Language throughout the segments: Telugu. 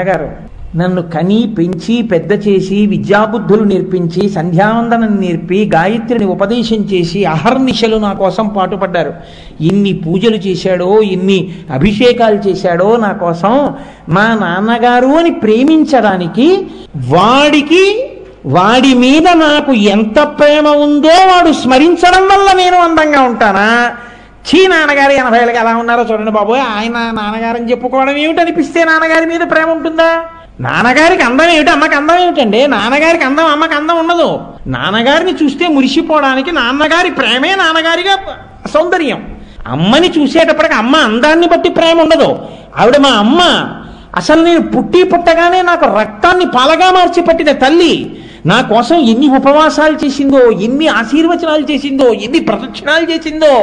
నాన్నగారు నన్ను కని పెంచి పెద్ద చేసి విద్యాబుద్ధులు నేర్పించి సంధ్యావందనం నేర్పి గాయత్రిని ఉపదేశం చేసి అహర్నిశలు నా కోసం పాటుపడ్డారు ఎన్ని పూజలు చేశాడో ఎన్ని అభిషేకాలు చేశాడో నా కోసం మా నాన్నగారు అని ప్రేమించడానికి వాడికి వాడి మీద నాకు ఎంత ప్రేమ ఉందో వాడు స్మరించడం వల్ల నేను అందంగా ఉంటానా చీ నాన్నగారు ఎనభై ఏళ్ళకి ఎలా ఉన్నారో చూడండి బాబు ఆయన నాన్నగారని చెప్పుకోవడం ఏమిటనిపిస్తే నాన్నగారి మీద ప్రేమ ఉంటుందా నాన్నగారికి అందం ఏమిటి అమ్మకి అందం ఏమిటండి నాన్నగారికి అందం అమ్మకి అందం ఉండదు నాన్నగారిని చూస్తే మురిసిపోవడానికి నాన్నగారి ప్రేమే నాన్నగారిగా సౌందర్యం అమ్మని చూసేటప్పటికి అమ్మ అందాన్ని బట్టి ప్రేమ ఉండదు ఆవిడ మా అమ్మ అసలు నేను పుట్టి పుట్టగానే నాకు రక్తాన్ని పాలగా మార్చి పట్టిన తల్లి నా కోసం ఎన్ని ఉపవాసాలు చేసిందో ఎన్ని ఆశీర్వచనాలు చేసిందో ఎన్ని ప్రదక్షిణాలు చేసిందో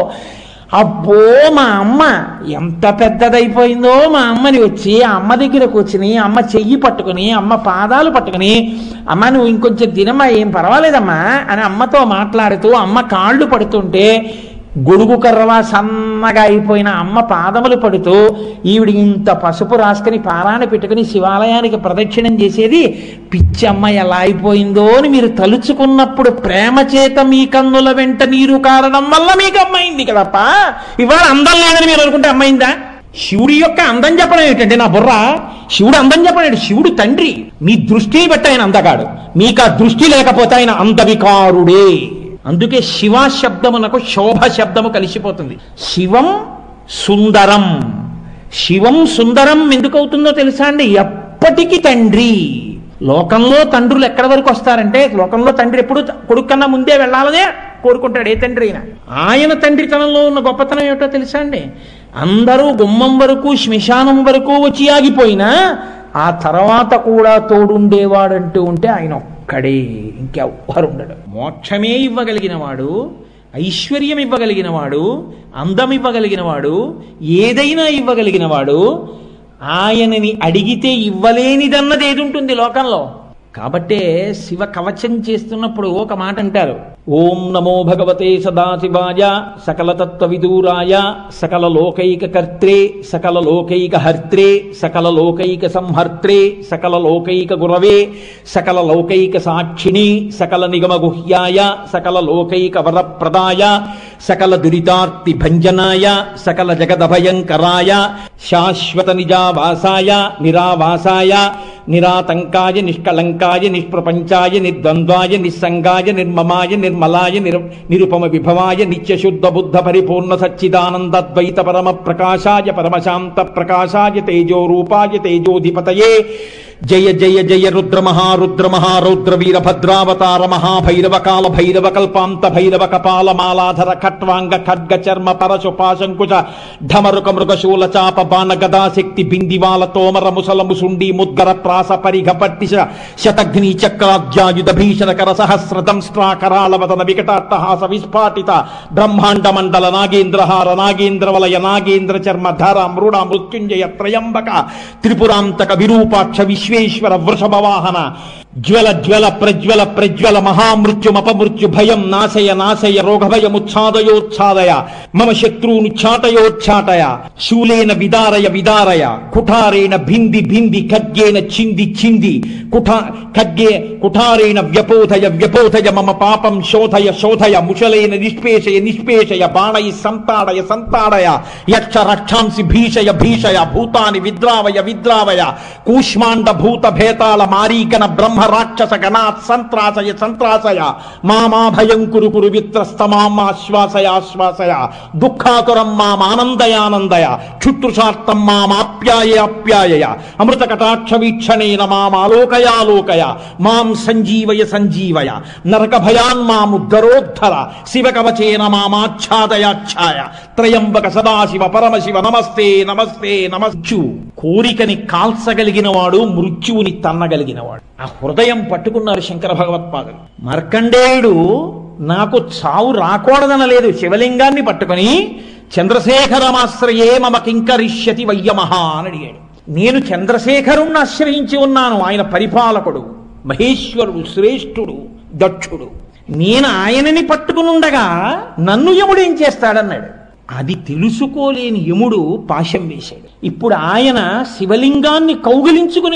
అబ్బో మా అమ్మ ఎంత పెద్దదైపోయిందో మా అమ్మని వచ్చి ఆ అమ్మ దగ్గరకు వచ్చి అమ్మ చెయ్యి పట్టుకుని అమ్మ పాదాలు పట్టుకుని అమ్మ నువ్వు ఇంకొంచెం తినమ్మా ఏం పర్వాలేదమ్మా అని అమ్మతో మాట్లాడుతూ అమ్మ కాళ్ళు పడుతుంటే గొడుగు కర్రవా సన్నగా అయిపోయిన అమ్మ పాదములు పడుతూ ఈవిడ ఇంత పసుపు రాసుకుని పారాన పెట్టుకుని శివాలయానికి ప్రదక్షిణం చేసేది పిచ్చమ్మ ఎలా అయిపోయిందో అని మీరు తలుచుకున్నప్పుడు ప్రేమ చేత మీ కన్నుల వెంట నీరు కారడం వల్ల మీకు అమ్మైంది కదప్ప ఇవాళ అందం లేదని మీరు అనుకుంటే అమ్మైందా శివుడి యొక్క అందం చెప్పడం ఏంటంటే నా బుర్ర శివుడు అందం చెప్పలేడు శివుడు తండ్రి మీ దృష్టిని బట్టి ఆయన అందగాడు మీకు ఆ దృష్టి లేకపోతే ఆయన అందవికారుడే అందుకే శివ శబ్దమునకు శోభ శబ్దము కలిసిపోతుంది శివం సుందరం శివం సుందరం ఎందుకు అవుతుందో తెలుసా అండి ఎప్పటికీ తండ్రి లోకంలో తండ్రులు ఎక్కడి వరకు వస్తారంటే లోకంలో తండ్రి ఎప్పుడు కొడుకు కన్నా ముందే వెళ్ళాలనే కోరుకుంటాడు ఏ తండ్రి అయినా ఆయన తండ్రితనంలో ఉన్న గొప్పతనం ఏమిటో తెలుసా అండి అందరూ గుమ్మం వరకు శ్మశానం వరకు వచ్చి ఆగిపోయినా ఆ తర్వాత కూడా తోడుండేవాడంటూ ఉంటే ఆయన ఒక్కడే ఇంకెవ్వరు ఉండడు మోక్షమే ఇవ్వగలిగిన వాడు ఐశ్వర్యం ఇవ్వగలిగిన వాడు అందం ఇవ్వగలిగిన వాడు ఏదైనా ఇవ్వగలిగిన వాడు ఆయనని అడిగితే ఇవ్వలేనిదన్నది ఏది ఉంటుంది లోకంలో కాబట్టే శివ కవచం చేస్తున్నప్పుడు ఒక మాట అంటారు ఓం నమో భగవతే సదాశివాయ సకల తత్వ విదూరాయ సకల లోకైక కర్త్రే సకల లోకైక హర్త్రే సకల లోకైక సంహర్త్రే సకల లోకైక గురవే సకల లోకైక సాక్షిణి సకల నిగమ గుహ్యాయ సకల లోకైక వరప్రదాయ సకల దురితార్తి భంజనాయ సకల జగదభయంకరాయ శాశ్వత నిజావాసాయ నిరావాసాయ నిరాతంకాయ నిష్కలంకాయ నిష్ప్రపంచాయ నిర్ద్వంద్వాయ నిస్సంగాయ నిర్మమాయ నిర్మలాయ నిరు నిరుపమ విభవాయ నిత్యశుద్ధ బుద్ధ పరిపూర్ణ సచ్చిదానందద్వైత పరమ ప్రకాశాయ పరమశాంత ప్రకాశాయ తేజో రూపాయ తేజోధిపతయే జయ జయ జయ రుద్ర మహారుద్ర మహారౌద్ర వీర భద్రావతార మహాభైరవ కాల భైరవ కల్పాంత భైరవ కపాల మాలాధర ఖట్వాంగ ఖడ్గ చర్మ పరశు పాశంకుశ ఢమరుక మృగశూల చాప బాణ గదా శక్తి బిందివాల తోమర ముసల ముసుండి ముద్గర ప్రాస పరిఘ పట్టిశ శతఘ్ని చక్రాధ్యాయుధ భీషణ కర సహస్ర దంష్ట్రాకరాళ వదన వికటాట్టహాస విస్ఫాటిత బ్రహ్మాండ మండల నాగేంద్రహార నాగేంద్ర వలయ నాగేంద్ర చర్మ ధర మృడ మృత్యుంజయ త్రయంబక త్రిపురాంతక విరూపాక్ష విశ్వేశ్వర వృషభ వాహన జ్వల జ్వల ప్రజ్వల ప్రజ్వల మహామృత్యుమపమృత్యు భయం నాశయ నాశయ రోగభయముచ్ఛాదయోచ్ఛాదయ మమ శత్రూనుచ్ఛాటయోచ్ఛాటయ శూలేన విదారయ విదారయ కుఠారేణ భింది భింది ఖడ్గేన చింది చింది కుఠా ఖడ్గే కుఠారేణ వ్యపోధయ వ్యపోధయ మమ పాపం శోధయ శోధయ ముషలేన నిష్పేషయ నిష్పేషయ బాణై సంతాడయ సంతాడయ యక్ష రక్షాంసి భీషయ భీషయ భూతాని విద్రావయ విద్రావయ కూష్మాండ భూత భేతాళ మారీకన బ్రహ్మ రాక్షస గణాత్ సంత్రాసయ సంత్రాసయ మామా భయం కురు కురు విత్రస్త మామాశ్వాసయ ఆశ్వాసయ దుఃఖాకురం మామానందయానందయ క్షుత్రుషార్థం మామాప్యాయ అప్యాయ అమృత కటాక్ష వీక్షణేన మామాలోకయాలోకయ మాం సంజీవయ సంజీవయ నరక భయాన్ మాముద్ధరోద్ధర శివ కవచేన మామాచ్ఛాదయాచ్ఛాయ త్రయంబక సదాశివ పరమశివ నమస్తే నమస్తే నమస్సు కోరికని కాల్చగలిగిన వాడు మృత్యువుని తన్నగలిగిన వాడు ఆ హృదయం పట్టుకున్నారు శంకర భగవత్పాదులు మార్కండేయుడు నాకు చావు రాకూడదనలేదు శివలింగాన్ని పట్టుకొని చంద్రశేఖరమాశ్రయే మమ కింకరిష్యతి వయ్యమహ అని అడిగాడు నేను చంద్రశేఖరుణ్ణి ఆశ్రయించి ఉన్నాను ఆయన పరిపాలకుడు మహేశ్వరుడు శ్రేష్ఠుడు దక్షుడు నేను ఆయనని పట్టుకునుండగా నన్ను యముడేం చేస్తాడన్నాడు అది తెలుసుకోలేని యముడు పాశం వేశాడు ఇప్పుడు ఆయన శివలింగాన్ని కౌగిలించుకుని